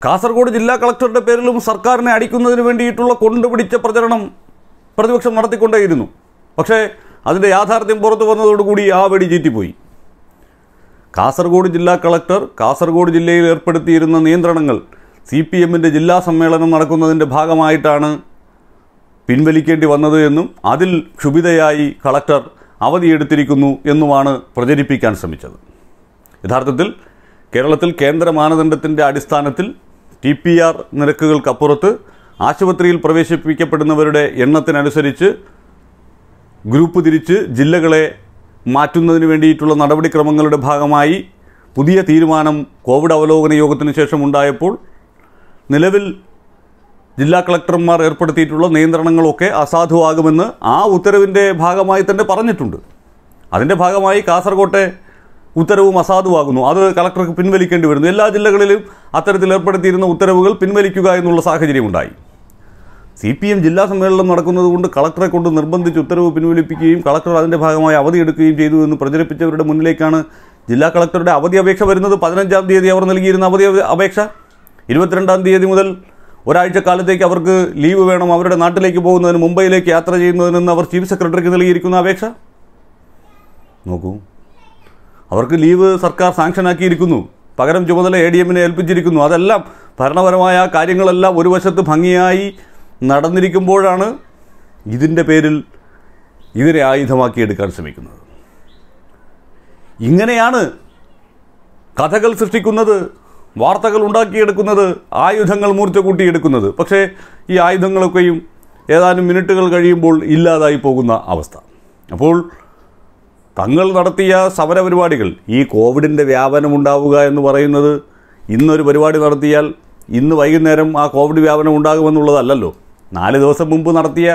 കാസർഗോഡ് ജില്ലാ കളക്ടറുടെ പേരിലും സർക്കാരിനെ അടിക്കുന്നതിന് വേണ്ടിയിട്ടുള്ള കൊണ്ടുപിടിച്ച പ്രചരണം പ്രതിപക്ഷം നടത്തിക്കൊണ്ടേയിരുന്നു പക്ഷേ അതിൻ്റെ യാഥാർത്ഥ്യം പുറത്തു വന്നതോടുകൂടി ആ വെടി ചീറ്റിപ്പോയി കാസർഗോഡ് ജില്ലാ കളക്ടർ കാസർഗോഡ് ജില്ലയിൽ ഏർപ്പെടുത്തിയിരുന്ന നിയന്ത്രണങ്ങൾ സി പി എമ്മിൻ്റെ ജില്ലാ സമ്മേളനം നടക്കുന്നതിൻ്റെ ഭാഗമായിട്ടാണ് പിൻവലിക്കേണ്ടി വന്നത് എന്നും അതിൽ ക്ഷുഭിതയായി കളക്ടർ അവധിയെടുത്തിരിക്കുന്നു എന്നുമാണ് പ്രചരിപ്പിക്കാൻ ശ്രമിച്ചത് യഥാർത്ഥത്തിൽ കേരളത്തിൽ കേന്ദ്ര മാനദണ്ഡത്തിൻ്റെ അടിസ്ഥാനത്തിൽ ടി പി ആർ നിരക്കുകൾക്കപ്പുറത്ത് ആശുപത്രിയിൽ പ്രവേശിപ്പിക്കപ്പെടുന്നവരുടെ എണ്ണത്തിനനുസരിച്ച് ഗ്രൂപ്പ് തിരിച്ച് ജില്ലകളെ മാറ്റുന്നതിന് വേണ്ടിയിട്ടുള്ള നടപടിക്രമങ്ങളുടെ ഭാഗമായി പുതിയ തീരുമാനം കോവിഡ് അവലോകന യോഗത്തിന് ശേഷം ഉണ്ടായപ്പോൾ നിലവിൽ ജില്ലാ കളക്ടർമാർ ഏർപ്പെടുത്തിയിട്ടുള്ള നിയന്ത്രണങ്ങളൊക്കെ അസാധുവാകുമെന്ന് ആ ഉത്തരവിൻ്റെ ഭാഗമായി തന്നെ പറഞ്ഞിട്ടുണ്ട് അതിൻ്റെ ഭാഗമായി കാസർകോട്ടെ ഉത്തരവും അസാധുവാകുന്നു അത് കളക്ടർക്ക് പിൻവലിക്കേണ്ടി വരുന്നു എല്ലാ ജില്ലകളിലും അത്തരത്തിൽ ഏർപ്പെടുത്തിയിരുന്ന ഉത്തരവുകൾ പിൻവലിക്കുക എന്നുള്ള സാഹചര്യമുണ്ടായി സി പി എം ജില്ലാ സമ്മേളനം നടക്കുന്നത് കൊണ്ട് കളക്ടറെ കൊണ്ട് നിർബന്ധിച്ച് ഉത്തരവ് പിൻവലിപ്പിക്കുകയും കളക്ടർ അതിൻ്റെ ഭാഗമായി അവധിയെടുക്കുകയും ചെയ്തു എന്ന് പ്രചരിപ്പിച്ചവരുടെ മുന്നിലേക്കാണ് ജില്ലാ കളക്ടറുടെ അവധി അപേക്ഷ വരുന്നത് പതിനഞ്ചാം തീയതി അവർ നൽകിയിരുന്ന അവധി അപേക്ഷ ഇരുപത്തിരണ്ടാം തീയതി മുതൽ ഒരാഴ്ച കാലത്തേക്ക് അവർക്ക് ലീവ് വേണം അവരുടെ നാട്ടിലേക്ക് പോകുന്നതിന് മുംബൈയിലേക്ക് യാത്ര ചെയ്യുന്നതിനെന്ന് അവർ ചീഫ് സെക്രട്ടറിക്ക് നൽകിയിരിക്കുന്ന അപേക്ഷ നോക്കൂ അവർക്ക് ലീവ് സർക്കാർ സാങ്ഷനാക്കിയിരിക്കുന്നു പകരം ചുമതല എ ഡി എമ്മിനെ ഏൽപ്പിച്ചിരിക്കുന്നു അതെല്ലാം ഭരണപരമായ കാര്യങ്ങളെല്ലാം ഒരു വശത്ത് ഭംഗിയായി നടന്നിരിക്കുമ്പോഴാണ് ഇതിൻ്റെ പേരിൽ ഇതിനെ ആയുധമാക്കിയെടുക്കാൻ ശ്രമിക്കുന്നത് ഇങ്ങനെയാണ് കഥകൾ സൃഷ്ടിക്കുന്നത് വാർത്തകൾ ഉണ്ടാക്കിയെടുക്കുന്നത് ആയുധങ്ങൾ മൂർച്ച കൂട്ടിയെടുക്കുന്നത് പക്ഷേ ഈ ആയുധങ്ങളൊക്കെയും ഏതാനും മിനിറ്റുകൾ കഴിയുമ്പോൾ ഇല്ലാതായി പോകുന്ന അവസ്ഥ അപ്പോൾ തങ്ങൾ നടത്തിയ സമരപരിപാടികൾ ഈ കോവിഡിൻ്റെ വ്യാപനം ഉണ്ടാവുക എന്ന് പറയുന്നത് ഇന്നൊരു പരിപാടി നടത്തിയാൽ ഇന്ന് വൈകുന്നേരം ആ കോവിഡ് വ്യാപനം ഉണ്ടാകുമെന്നുള്ളതല്ലല്ലോ നാല് ദിവസം മുമ്പ് നടത്തിയ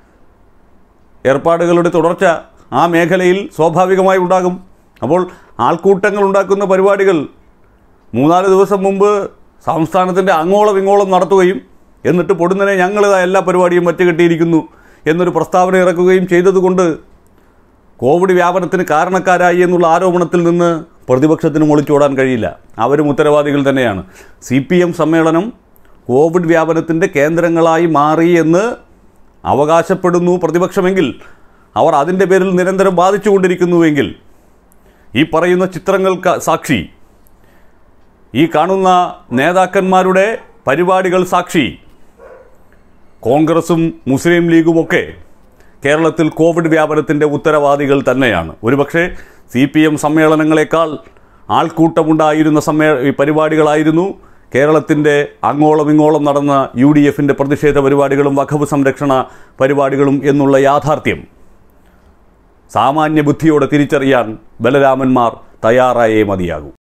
ഏർപ്പാടുകളുടെ തുടർച്ച ആ മേഖലയിൽ സ്വാഭാവികമായി ഉണ്ടാകും അപ്പോൾ ആൾക്കൂട്ടങ്ങൾ ഉണ്ടാക്കുന്ന പരിപാടികൾ മൂന്നാല് ദിവസം മുമ്പ് സംസ്ഥാനത്തിൻ്റെ അങ്ങോളം ഇങ്ങോളം നടത്തുകയും എന്നിട്ട് പൊടുന്നനെ ഞങ്ങൾ എല്ലാ പരിപാടിയും വച്ചുകെട്ടിയിരിക്കുന്നു എന്നൊരു പ്രസ്താവന ഇറക്കുകയും ചെയ്തതുകൊണ്ട് കോവിഡ് വ്യാപനത്തിന് കാരണക്കാരായി എന്നുള്ള ആരോപണത്തിൽ നിന്ന് പ്രതിപക്ഷത്തിന് ഒളിച്ചോടാൻ കഴിയില്ല അവരും ഉത്തരവാദികൾ തന്നെയാണ് സി പി എം സമ്മേളനം കോവിഡ് വ്യാപനത്തിൻ്റെ കേന്ദ്രങ്ങളായി മാറി എന്ന് അവകാശപ്പെടുന്നു പ്രതിപക്ഷമെങ്കിൽ അവർ അതിൻ്റെ പേരിൽ നിരന്തരം ബാധിച്ചുകൊണ്ടിരിക്കുന്നുവെങ്കിൽ ഈ പറയുന്ന ചിത്രങ്ങൾക്ക് സാക്ഷി ഈ കാണുന്ന നേതാക്കന്മാരുടെ പരിപാടികൾ സാക്ഷി കോൺഗ്രസും മുസ്ലിം ലീഗുമൊക്കെ കേരളത്തിൽ കോവിഡ് വ്യാപനത്തിൻ്റെ ഉത്തരവാദികൾ തന്നെയാണ് ഒരുപക്ഷെ സി പി എം സമ്മേളനങ്ങളെക്കാൾ ആൾക്കൂട്ടമുണ്ടായിരുന്ന സമ്മേ ഈ പരിപാടികളായിരുന്നു കേരളത്തിൻ്റെ അങ്ങോളം ഇങ്ങോളം നടന്ന യു ഡി എഫിൻ്റെ പ്രതിഷേധ പരിപാടികളും വഖഫ് സംരക്ഷണ പരിപാടികളും എന്നുള്ള യാഥാർത്ഥ്യം സാമാന്യ ബുദ്ധിയോടെ തിരിച്ചറിയാൻ ബലരാമന്മാർ തയ്യാറായേ മതിയാകൂ